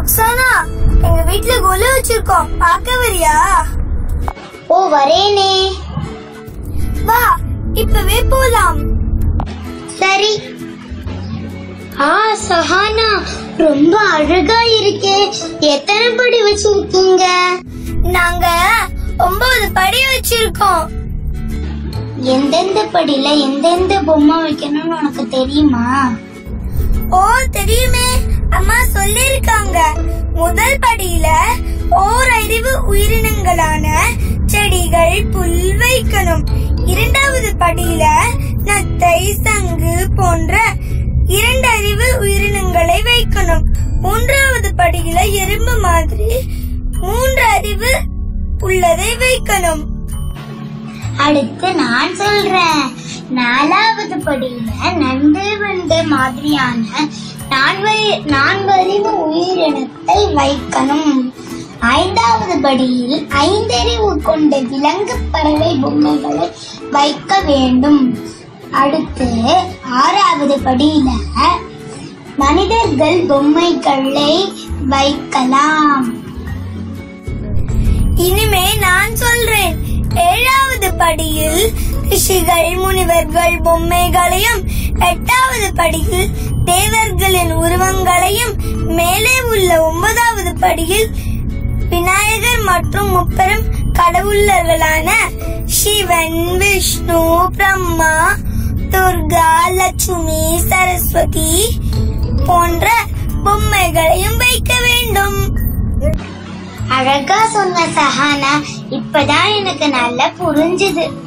ருக்ஸானா எங்க வீட்ல கொலு வச்சிருக்கோம் பார்க்க வரியா ஓ வரேனே வா இப்பவே போலாம் சரி ஆ சஹானா ரொம்ப அழகா இருக்கே எத்தனை படி வச்சிருக்கீங்க நாங்க ஒன்பது படி வச்சிருக்கோம் எந்தெந்த படியில எந்தெந்த பொம்மை வைக்கணும்னு உனக்கு தெரியுமா ஓ தெரியுமே அம்மா சொல்லிருக்காங்க முதல் படியில ஓர் அறிவு உயிரினங்களான செடிகள் புல் வைக்கணும் இரண்டாவது படியில நத்தை சங்கு போன்ற இரண்டு அறிவு உயிரினங்களை வைக்கணும் மூன்றாவது படியில எறும்பு மாதிரி மூன்று அறிவு உள்ளதை வைக்கணும் அடுத்து நான் சொல்றேன் நாலாவது படியில நண்டு வண்டு மாதிரியான நான்கு- நான்கறிவு உயிரினத்தை வைக்கணும் ஐந்தாவது படியில் ஐந்தறிவு கொண்ட விலங்கு பறவை பொம்மைகளை வைக்க வேண்டும் அடுத்து ஆறாவது படியில மனிதர்கள் பொம்மைகளை வைக்கலாம் இனிமே நான் சொல்றேன் ஏழாவது படியில் ரிஷிகள் முனிவர்கள் பொம்மைகளையும் எட்டாவது படியில் தேவர்களின் உருவங்களையும் மேலே உள்ள ஒன்பதாவது படியில் விநாயகர் மற்றும் முப்பெரும் கடவுளர்களான சிவன் விஷ்ணு பிரம்மா துர்கா லட்சுமி சரஸ்வதி போன்ற பொம்மைகளையும் வைக்க வேண்டும் அழகா சொன்ன சஹானா இப்பதான் எனக்கு நல்லா புரிஞ்சுது